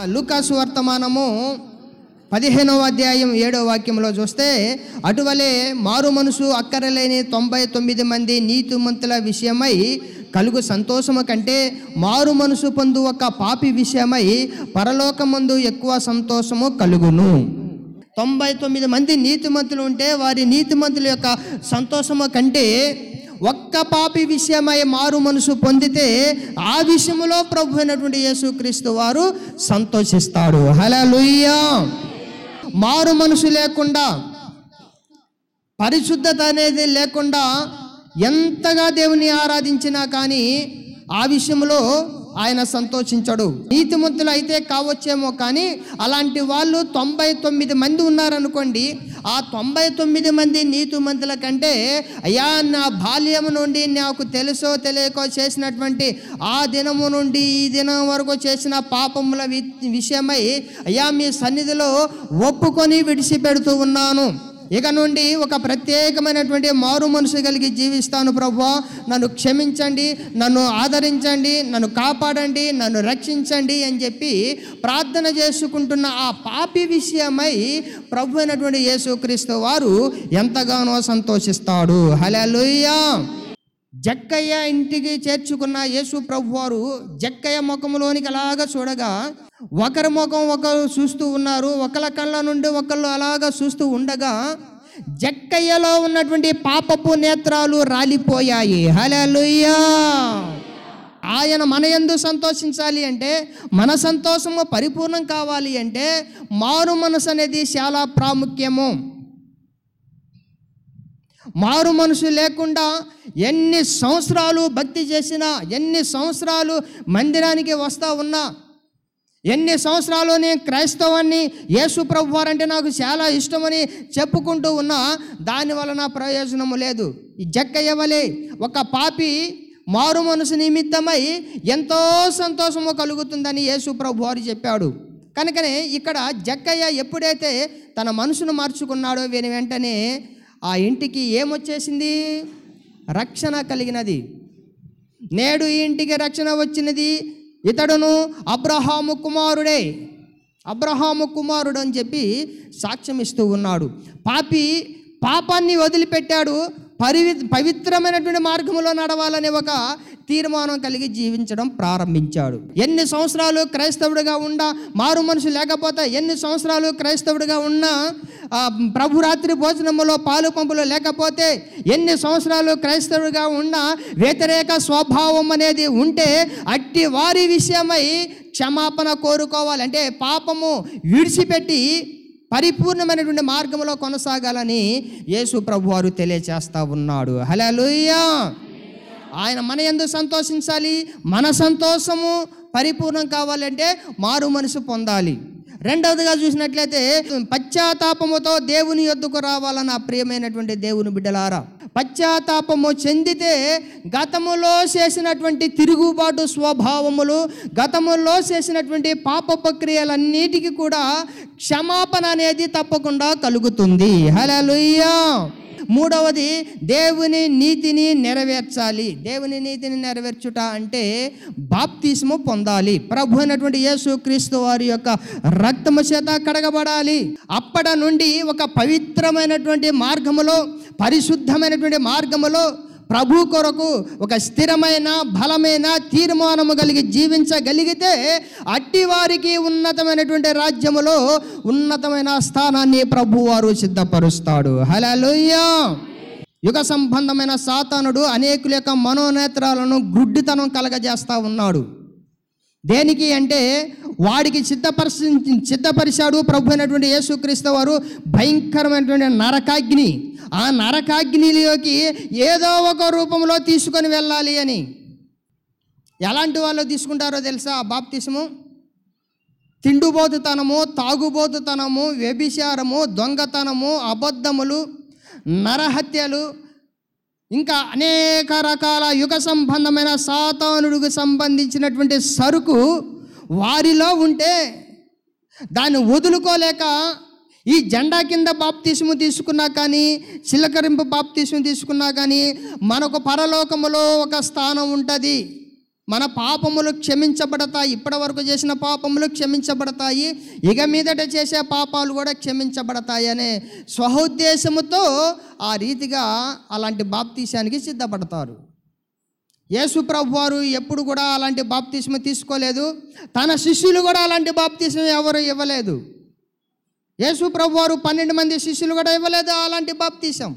లూకాసు వర్తమానము పదిహేనవ అధ్యాయం ఏడవ వాక్యంలో చూస్తే అటువలే మారు మనసు అక్కరలేని తొంభై తొమ్మిది మంది నీతిమంతుల విషయమై కలుగు సంతోషము కంటే మారు మనసు పొందు ఒక పాపి విషయమై పరలోకమందు ఎక్కువ సంతోషము కలుగును తొంభై తొమ్మిది మంది నీతిమంతులు ఉంటే వారి నీతిమంతుల యొక్క సంతోషము కంటే ఒక్క పాపి విషయమై మారు మనసు పొందితే ఆ విషయంలో ప్రభు అయినటువంటి యేసుక్రీస్తు వారు సంతోషిస్తాడు హలలుయ్యా మారు మనసు లేకుండా పరిశుద్ధత అనేది లేకుండా ఎంతగా దేవుని ఆరాధించినా కానీ ఆ విషయంలో ఆయన సంతోషించడు నీతిమంతులు అయితే కావచ్చేమో కానీ అలాంటి వాళ్ళు తొంభై తొమ్మిది మంది ఉన్నారనుకోండి ఆ తొంభై తొమ్మిది మంది నీతిమంతుల కంటే అయ్యా నా బాల్యం నుండి నాకు తెలుసో తెలియకో చేసినటువంటి ఆ దినము నుండి ఈ దినం వరకు చేసిన పాపముల వి- విషయమై అయ్యా మీ సన్నిధిలో ఒప్పుకొని విడిచిపెడుతూ ఉన్నాను ఇక నుండి ఒక ప్రత్యేకమైనటువంటి మారు మనసు కలిగి జీవిస్తాను ప్రభు నన్ను క్షమించండి నన్ను ఆదరించండి నన్ను కాపాడండి నన్ను రక్షించండి అని చెప్పి ప్రార్థన చేసుకుంటున్న ఆ పాపి విషయమై ప్రభు అయినటువంటి యేసుక్రీస్తు వారు ఎంతగానో సంతోషిస్తాడు హలలుయ్యా జక్కయ్య ఇంటికి చేర్చుకున్న యేసు ప్రభు వారు జక్కయ్య ముఖంలోనికి అలాగా చూడగా ఒకరి ముఖం ఒకరు చూస్తూ ఉన్నారు ఒకళ్ళ కళ్ళ నుండి ఒకళ్ళు అలాగా చూస్తూ ఉండగా జక్కయ్యలో ఉన్నటువంటి పాపపు నేత్రాలు రాలిపోయాయి హలలుయ్యా ఆయన మన ఎందు సంతోషించాలి అంటే మన సంతోషము పరిపూర్ణం కావాలి అంటే మారు మనసు అనేది చాలా ప్రాముఖ్యము మారు మనసు లేకుండా ఎన్ని సంవత్సరాలు భక్తి చేసినా ఎన్ని సంవత్సరాలు మందిరానికి వస్తా ఉన్నా ఎన్ని సంవత్సరాలు నేను క్రైస్తవాన్ని యేసు ప్రభు వారంటే నాకు చాలా ఇష్టమని చెప్పుకుంటూ ఉన్నా దాని వలన ప్రయోజనము లేదు ఈ జక్కయ్య వలె ఒక పాపి మారు మనసు నిమిత్తమై ఎంతో సంతోషము కలుగుతుందని యేసు ప్రభు వారు చెప్పాడు కనుకనే ఇక్కడ జక్కయ్య ఎప్పుడైతే తన మనసును మార్చుకున్నాడో వీని వెంటనే ఆ ఇంటికి ఏమొచ్చేసింది రక్షణ కలిగినది నేడు ఈ ఇంటికి రక్షణ వచ్చినది ఇతడును అబ్రహాము కుమారుడే అబ్రహాము కుమారుడు అని చెప్పి సాక్ష్యం ఇస్తూ ఉన్నాడు పాపి పాపాన్ని వదిలిపెట్టాడు పరి పవిత్రమైనటువంటి మార్గంలో నడవాలనే ఒక తీర్మానం కలిగి జీవించడం ప్రారంభించాడు ఎన్ని సంవత్సరాలు క్రైస్తవుడిగా ఉండా మారు మనసు లేకపోతే ఎన్ని సంవత్సరాలు క్రైస్తవుడిగా ఉన్నా ఆ, ప్రభు రాత్రి భోజనములో పాలు పంపులు లేకపోతే ఎన్ని సంవత్సరాలు క్రైస్తవుడిగా ఉన్నా వ్యతిరేక స్వభావం అనేది ఉంటే అట్టి వారి విషయమై క్షమాపణ కోరుకోవాలి అంటే పాపము విడిచిపెట్టి పరిపూర్ణమైనటువంటి మార్గంలో కొనసాగాలని యేసు ప్రభు వారు తెలియచేస్తా ఉన్నాడు హలలుయ్యా ఆయన మన ఎందు సంతోషించాలి మన సంతోషము పరిపూర్ణం కావాలంటే మారు మనసు పొందాలి రెండవదిగా చూసినట్లయితే పశ్చాత్తాపముతో దేవుని యొద్దకు రావాలన్న ప్రియమైనటువంటి దేవుని బిడ్డలారా పశ్చాత్తాపము చెందితే గతములో చేసినటువంటి తిరుగుబాటు స్వభావములు గతములో చేసినటువంటి పాప ప్రక్రియలన్నిటికీ కూడా క్షమాపణ అనేది తప్పకుండా కలుగుతుంది హలలుయ్యా మూడవది దేవుని నీతిని నెరవేర్చాలి దేవుని నీతిని నెరవేర్చుట అంటే బాప్తిస్ము పొందాలి ప్రభు అయినటువంటి యేసు క్రీస్తు వారి యొక్క రక్తము చేత కడగబడాలి అప్పట నుండి ఒక పవిత్రమైనటువంటి మార్గములో పరిశుద్ధమైనటువంటి మార్గములో ప్రభు కొరకు ఒక స్థిరమైన బలమైన తీర్మానము కలిగి జీవించగలిగితే అట్టి వారికి ఉన్నతమైనటువంటి రాజ్యములో ఉన్నతమైన స్థానాన్ని ప్రభు వారు సిద్ధపరుస్తాడు హలలుయ్యా యుగ సంబంధమైన సాతానుడు అనేకుల యొక్క మనోనేత్రాలను గుడ్డితనం కలగజేస్తా ఉన్నాడు దేనికి అంటే వాడికి సిద్ధపరిచి సిద్ధపరిచాడు ప్రభు అయినటువంటి యేసుక్రీస్తు వారు భయంకరమైనటువంటి నరకాగ్ని ఆ నరకాగ్నిలోకి ఏదో ఒక రూపంలో తీసుకొని వెళ్ళాలి అని ఎలాంటి వాళ్ళు తీసుకుంటారో తెలుసా ఆ బాప్తిసము తిండుబోతుతనము తాగుబోతుతనము వ్యభిచారము దొంగతనము అబద్ధములు నరహత్యలు ఇంకా అనేక రకాల యుగ సంబంధమైన సాతానుడికి సంబంధించినటువంటి సరుకు వారిలో ఉంటే దాన్ని వదులుకోలేక ఈ జెండా కింద బాప్తిస్ము తీసుకున్నా కానీ చిలకరింపు బాప్తిస్ము తీసుకున్నా కానీ మనకు పరలోకములో ఒక స్థానం ఉంటుంది మన పాపములు క్షమించబడతాయి ఇప్పటి వరకు చేసిన పాపములు క్షమించబడతాయి ఇక మీదట చేసే పాపాలు కూడా క్షమించబడతాయి అనే స్వహోద్దేశముతో ఆ రీతిగా అలాంటి బాప్తీశానికి సిద్ధపడతారు యేసు ప్రభు వారు ఎప్పుడు కూడా అలాంటి బాప్తీసం తీసుకోలేదు తన శిష్యులు కూడా అలాంటి బాప్తీసం ఎవరు ఇవ్వలేదు యేసు ప్రభు వారు పన్నెండు మంది శిష్యులు కూడా ఇవ్వలేదు అలాంటి బాప్తీసం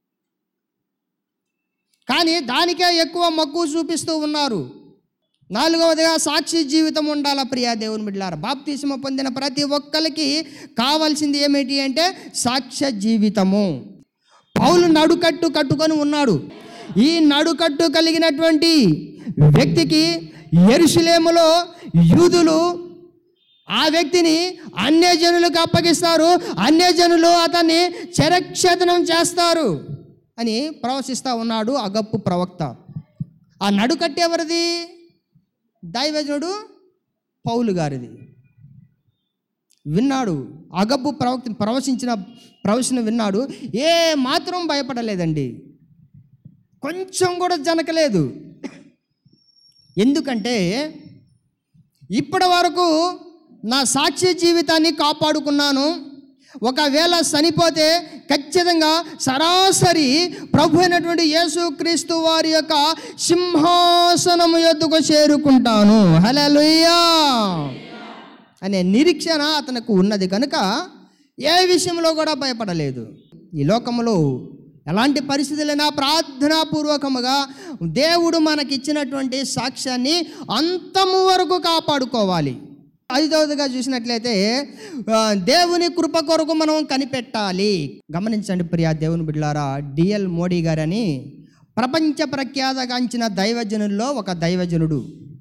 కానీ దానికే ఎక్కువ మక్కువ చూపిస్తూ ఉన్నారు నాలుగవదిగా సాక్షి జీవితం ఉండాలా ప్రియా దేవుని బిడ్డలారా బాప్తీసమ పొందిన ప్రతి ఒక్కరికి కావాల్సింది ఏమిటి అంటే సాక్ష్య జీవితము పౌలు నడుకట్టు కట్టుకొని ఉన్నాడు ఈ నడుకట్టు కలిగినటువంటి వ్యక్తికి ఎరుషులేములో యూదులు ఆ వ్యక్తిని అన్యజనులకు అప్పగిస్తారు అన్యజనులు అతన్ని చరక్షేతనం చేస్తారు అని ప్రవశిస్తూ ఉన్నాడు అగప్పు ప్రవక్త ఆ నడుకట్టు ఎవరిది దైవజనుడు పౌలు గారిది విన్నాడు అగబ్బు ప్రవక్త ప్రవశించిన ప్రవచన విన్నాడు ఏ మాత్రం భయపడలేదండి కొంచెం కూడా జనకలేదు ఎందుకంటే ఇప్పటి వరకు నా సాక్ష్య జీవితాన్ని కాపాడుకున్నాను ఒకవేళ చనిపోతే ఖచ్చితంగా సరాసరి ప్రభు అయినటువంటి యేసుక్రీస్తు వారి యొక్క సింహాసనము యొద్దకు చేరుకుంటాను హలలుయ్యా అనే నిరీక్షణ అతనికి ఉన్నది కనుక ఏ విషయంలో కూడా భయపడలేదు ఈ లోకంలో ఎలాంటి పరిస్థితులైనా ప్రార్థనాపూర్వకముగా దేవుడు మనకిచ్చినటువంటి సాక్ష్యాన్ని అంతము వరకు కాపాడుకోవాలి ఐదవదిగా చూసినట్లయితే ఆ, దేవుని కృప కొరకు మనం కనిపెట్టాలి గమనించండి ప్రియా దేవుని బిడ్డలారా డిఎల్ మోడీ గారని ప్రపంచ ప్రఖ్యాతగాంచిన దైవజనుల్లో ఒక దైవజనుడు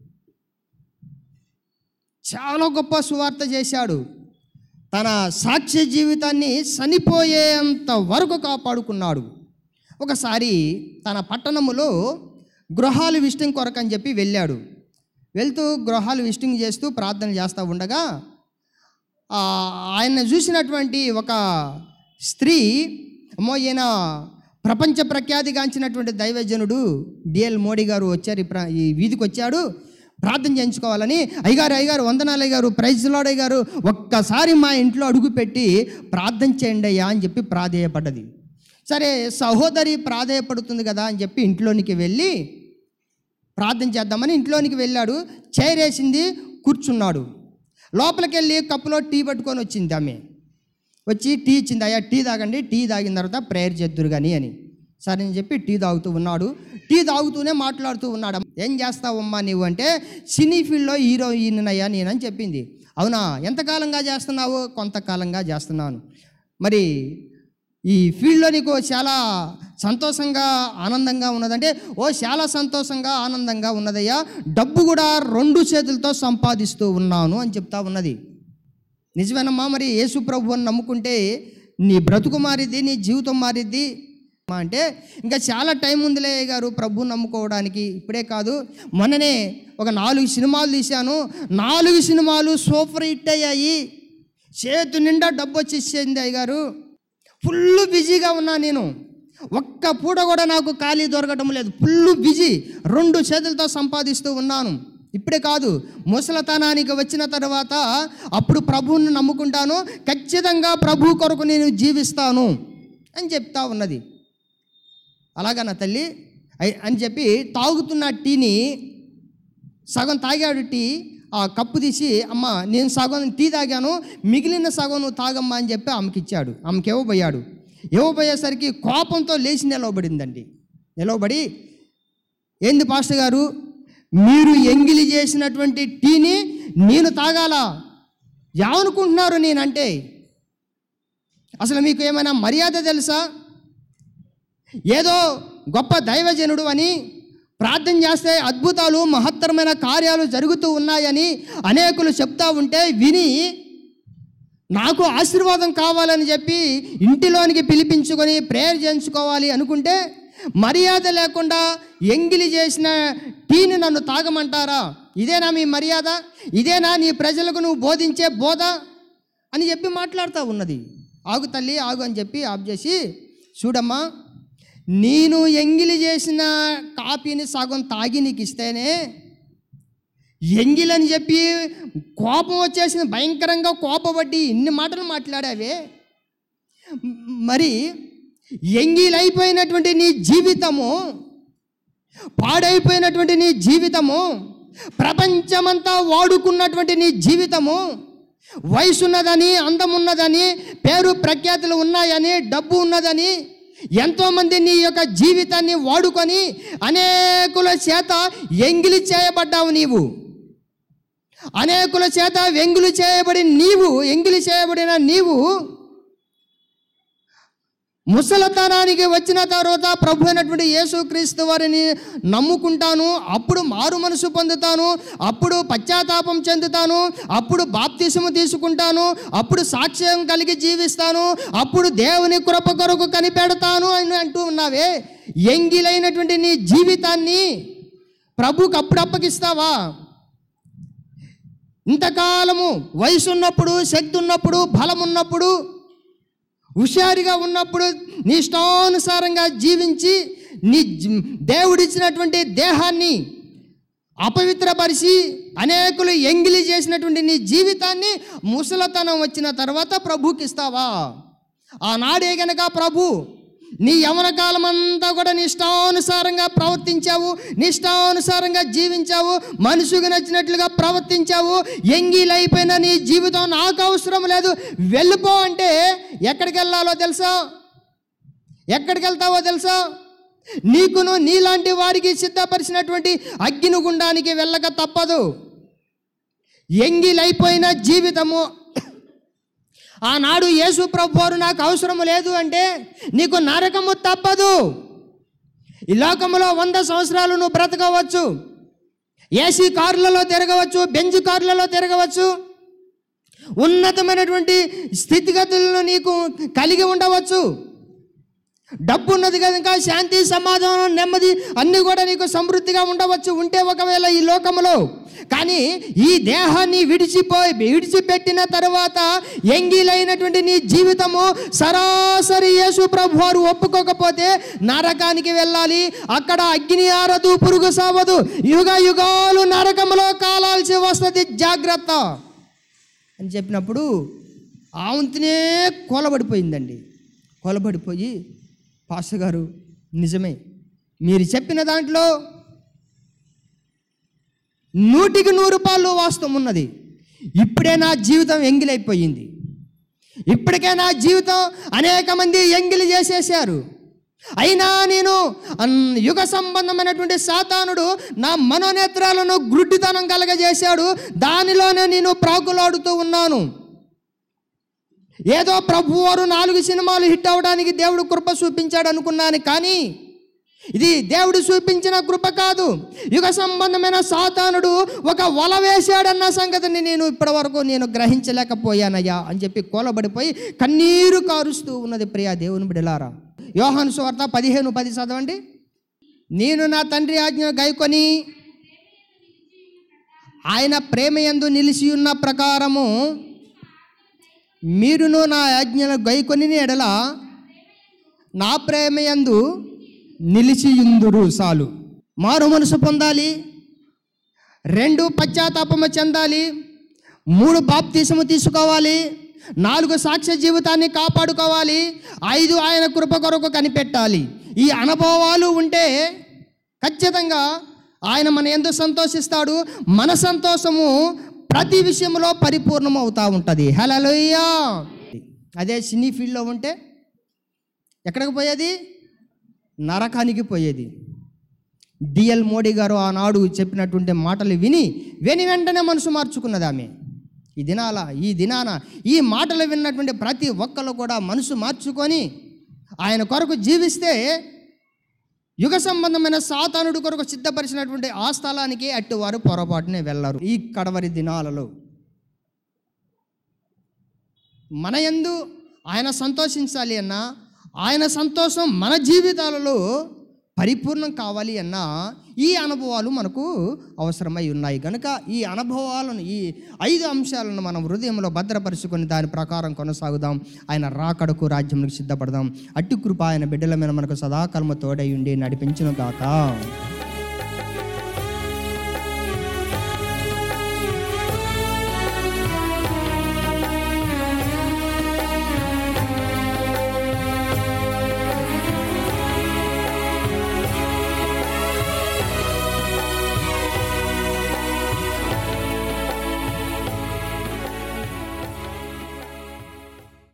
చాలా గొప్ప సువార్త చేశాడు తన సాక్ష్య జీవితాన్ని చనిపోయేంత వరకు కాపాడుకున్నాడు ఒకసారి తన పట్టణములో గృహాలు విజిటింగ్ కొరకు అని చెప్పి వెళ్ళాడు వెళ్తూ గృహాలు విజిటింగ్ చేస్తూ ప్రార్థన చేస్తూ ఉండగా ఆ, ఆయన చూసినటువంటి ఒక స్త్రీ అమ్మో ఈయన ప్రపంచ ప్రఖ్యాతిగాంచినటువంటి దైవజనుడు డిఎల్ మోడీ గారు వచ్చారు ఈ ప్ర- ఈ వీధికి వచ్చాడు ప్రార్థన చేయించుకోవాలని అయ్యగారు అయ్యగారు వందనాలు అయ్యగారు ప్రైజ్ లాడ్ అయ్యగారు ఒక్కసారి మా ఇంట్లో అడుగు పెట్టి ప్రార్థన చేయండి అయ్యా అని చెప్పి ప్రాధేయపడ్డది సరే సహోదరి ప్రాధేయపడుతుంది కదా అని చెప్పి ఇంట్లోనికి వెళ్ళి ప్రార్థన చేద్దామని ఇంట్లోనికి వెళ్ళాడు చైరేసింది కూర్చున్నాడు లోపలికి వెళ్ళి కప్పులో టీ పట్టుకొని వచ్చింది ఆమె వచ్చి టీ ఇచ్చింది అయ్యా టీ తాగండి టీ తాగిన తర్వాత ప్రేయర్ చేద్దురు కానీ అని సరే అని చెప్పి టీ తాగుతూ ఉన్నాడు టీ తాగుతూనే మాట్లాడుతూ ఉన్నాడు ఏం చేస్తావమ్మా నీవు అంటే సినీ ఫీల్డ్లో హీరోయిన్ అయ్యా నేనని చెప్పింది అవునా ఎంతకాలంగా చేస్తున్నావు కొంతకాలంగా చేస్తున్నాను మరి ఈ ఫీల్డ్లో నీకు చాలా సంతోషంగా ఆనందంగా ఉన్నదంటే ఓ చాలా సంతోషంగా ఆనందంగా ఉన్నదయ్యా డబ్బు కూడా రెండు చేతులతో సంపాదిస్తూ ఉన్నాను అని చెప్తా ఉన్నది నిజమేనమ్మా మరి యేసు ప్రభు అని నమ్ముకుంటే నీ బ్రతుకు మారిద్ది నీ జీవితం మారిద్ది మా అంటే ఇంకా చాలా టైం ఉందిలే గారు ప్రభు నమ్ముకోవడానికి ఇప్పుడే కాదు మొన్ననే ఒక నాలుగు సినిమాలు తీశాను నాలుగు సినిమాలు సూపర్ హిట్ అయ్యాయి చేతు నిండా డబ్బు వచ్చేసింది అయ్యగారు ఫుల్ బిజీగా ఉన్నా నేను ఒక్క పూట కూడా నాకు ఖాళీ దొరకడం లేదు ఫుల్ బిజీ రెండు చేతులతో సంపాదిస్తూ ఉన్నాను ఇప్పుడే కాదు ముసలతనానికి వచ్చిన తర్వాత అప్పుడు ప్రభువుని నమ్ముకుంటాను ఖచ్చితంగా ప్రభు కొరకు నేను జీవిస్తాను అని చెప్తా ఉన్నది అలాగా నా తల్లి అయ్- అని చెప్పి తాగుతున్న టీని సగం తాగాడు టీ ఆ కప్పు తీసి అమ్మ నేను సగం టీ తాగాను మిగిలిన సగం నువ్వు తాగమ్మా అని చెప్పి ఆమెకి ఇచ్చాడు ఆమెకి ఇవ్వబోయాడు ఇవ్వబోయేసరికి కోపంతో లేచి నిలవబడిందండి నిలవబడి ఏంది పాస్టర్ గారు మీరు ఎంగిలి చేసినటువంటి టీని నేను తాగాలా ఏమనుకుంటున్నారు నేనంటే అసలు మీకు ఏమైనా మర్యాద తెలుసా ఏదో గొప్ప దైవజనుడు అని ప్రార్థన చేస్తే అద్భుతాలు మహత్తరమైన కార్యాలు జరుగుతూ ఉన్నాయని అనేకులు చెప్తా ఉంటే విని నాకు ఆశీర్వాదం కావాలని చెప్పి ఇంటిలోనికి పిలిపించుకొని ప్రేయర్ చేయించుకోవాలి అనుకుంటే మర్యాద లేకుండా ఎంగిలి చేసిన టీని నన్ను తాగమంటారా ఇదేనా మీ మర్యాద ఇదేనా నీ ప్రజలకు నువ్వు బోధించే బోధ అని చెప్పి మాట్లాడుతూ ఉన్నది ఆగు తల్లి ఆగు అని చెప్పి ఆఫ్ చేసి చూడమ్మా నేను ఎంగిలి చేసిన కాపీని సగం తాగి నీకు ఇస్తేనే ఎంగిలని చెప్పి కోపం వచ్చేసింది భయంకరంగా కోపపట్టి ఇన్ని మాటలు మాట్లాడావే మ్, మరి ఎంగిలైపోయినటువంటి నీ జీవితము పాడైపోయినటువంటి నీ జీవితము ప్రపంచమంతా వాడుకున్నటువంటి నీ జీవితము వయసు ఉన్నదని అందం ఉన్నదని పేరు ప్రఖ్యాతులు ఉన్నాయని డబ్బు ఉన్నదని ఎంతోమంది నీ యొక్క జీవితాన్ని వాడుకొని అనేకుల చేత ఎంగిలి చేయబడ్డావు నీవు అనేకుల చేత వెంగులు చేయబడి నీవు ఎంగిలి చేయబడిన నీవు ముసలతనానికి వచ్చిన తర్వాత ప్రభు అయినటువంటి యేసుక్రీస్తు వారిని నమ్ముకుంటాను అప్పుడు మారు మనసు పొందుతాను అప్పుడు పశ్చాత్తాపం చెందుతాను అప్పుడు బాప్తిసము తీసుకుంటాను అప్పుడు సాక్ష్యం కలిగి జీవిస్తాను అప్పుడు దేవుని కృప కొరకు కనిపెడతాను అని అంటూ ఉన్నావే ఎంగిలైనటువంటి నీ జీవితాన్ని ప్రభుకు అప్పుడు అప్పగిస్తావా ఇంతకాలము వయసు ఉన్నప్పుడు శక్తి ఉన్నప్పుడు బలం ఉన్నప్పుడు హుషారుగా ఉన్నప్పుడు నీ ఇష్టానుసారంగా జీవించి నీ జీ- దేవుడిచ్చినటువంటి దేహాన్ని అపవిత్రపరిచి అనేకులు ఎంగిలి చేసినటువంటి నీ జీవితాన్ని ముసలతనం వచ్చిన తర్వాత ప్రభుకి ఇస్తావా ఆనాడే గనక ప్రభు నీ యవన కాలం అంతా కూడా నీ ఇష్టానుసారంగా ప్రవర్తించావు నీ ఇష్టానుసారంగా జీవించావు మనుషుకు నచ్చినట్లుగా ప్రవర్తించావు ఎంగిలైపోయిన నీ జీవితం నాకు అవసరం లేదు వెళ్ళిపో అంటే ఎక్కడికి వెళ్ళాలో తెలుసా ఎక్కడికి వెళ్తావో తెలుసా నీకును నీలాంటి వారికి సిద్ధపరిచినటువంటి అగ్ని గుండానికి వెళ్ళక తప్పదు ఎంగిలైపోయిన జీవితము ఆనాడు యేసు ప్రభు వారు నాకు అవసరం లేదు అంటే నీకు నరకము తప్పదు ఈ లోకంలో వంద సంవత్సరాలు నువ్వు బ్రతకవచ్చు ఏసీ కార్లలో తిరగవచ్చు బెంజ్ కార్లలో తిరగవచ్చు ఉన్నతమైనటువంటి స్థితిగతులను నీకు కలిగి ఉండవచ్చు డబ్బు ఉన్నది కనుక శాంతి సమాధానం నెమ్మది అన్నీ కూడా నీకు సమృద్ధిగా ఉండవచ్చు ఉంటే ఒకవేళ ఈ లోకంలో కానీ ఈ దేహాన్ని విడిచిపోయి విడిచిపెట్టిన తర్వాత ఎంగిలైనటువంటి నీ జీవితము సరాసరి యేసు ప్రభు వారు ఒప్పుకోకపోతే నరకానికి వెళ్ళాలి అక్కడ అగ్ని ఆరదు పురుగు సావదు యుగ యుగాలు నరకములో కాలాల్సి వస్తుంది జాగ్రత్త అని చెప్పినప్పుడు ఆవంతినే కొలబడిపోయిందండి కొలబడిపోయి పాస్టర్ గారు నిజమే మీరు చెప్పిన దాంట్లో నూటికి నూరు రూపాయలు వాస్తవం ఉన్నది ఇప్పుడే నా జీవితం ఎంగిలైపోయింది ఇప్పటికే నా జీవితం అనేక మంది ఎంగిలి చేసేసారు అయినా నేను అన్- యుగ సంబంధమైనటువంటి సాతానుడు నా మనోనేత్రాలను గ్రుడ్డితనం కలగజేశాడు దానిలోనే నేను ప్రాకులాడుతూ ఉన్నాను ఏదో ప్రభువారు నాలుగు సినిమాలు హిట్ అవ్వడానికి దేవుడు కృప చూపించాడు అనుకున్నాను కానీ ఇది దేవుడు చూపించిన కృప కాదు యుగ సంబంధమైన సాతానుడు ఒక వల వేశాడన్న సంగతిని నేను ఇప్పటివరకు నేను గ్రహించలేకపోయానయ్యా అని చెప్పి కోలబడిపోయి కన్నీరు కారుస్తూ ఉన్నది ప్రియా దేవుని బిడలారా యోహాను సువార్త పదిహేను పది చదవండి నేను నా తండ్రి ఆజ్ఞ గైకొని ఆయన ప్రేమయందు నిలిచి ఉన్న ప్రకారము మీరును నా ఆజ్ఞలు గైకొని ఎడల నా ప్రేమయందు నిలిచియుందురు సాలు మారు మనసు పొందాలి రెండు పశ్చాత్తాపము చెందాలి మూడు బాప్తీసము తీసుకోవాలి నాలుగు సాక్ష్య జీవితాన్ని కాపాడుకోవాలి ఐదు ఆయన కృప కొరకు కనిపెట్టాలి ఈ అనుభవాలు ఉంటే ఖచ్చితంగా ఆయన మన ఎందు సంతోషిస్తాడు మన సంతోషము ప్రతి విషయంలో పరిపూర్ణం అవుతూ ఉంటుంది హలోయ్యా అదే సినీ ఫీల్డ్లో ఉంటే ఎక్కడికి పోయేది నరకానికి పోయేది డిఎల్ మోడీ గారు ఆనాడు చెప్పినటువంటి మాటలు విని విని వెంటనే మనసు మార్చుకున్నది ఆమె ఈ దినాల ఈ దినాన ఈ మాటలు విన్నటువంటి ప్రతి ఒక్కరు కూడా మనసు మార్చుకొని ఆయన కొరకు జీవిస్తే యుగ సంబంధమైన సాతానుడు కొరకు సిద్ధపరిచినటువంటి ఆ స్థలానికి అట్టి వారు పొరపాటునే వెళ్ళరు ఈ కడవరి దినాలలో మన యందు ఆయన సంతోషించాలి అన్నా ఆయన సంతోషం మన జీవితాలలో పరిపూర్ణం కావాలి అన్నా ఈ అనుభవాలు మనకు అవసరమై ఉన్నాయి కనుక ఈ అనుభవాలను ఈ ఐదు అంశాలను మనం హృదయంలో భద్రపరుచుకొని దాని ప్రకారం కొనసాగుదాం ఆయన రాకడకు రాజ్యంలోకి సిద్ధపడదాం అట్టి కృప ఆయన బిడ్డల మీద మనకు సదాకాలము తోడై ఉండి నడిపించును గాక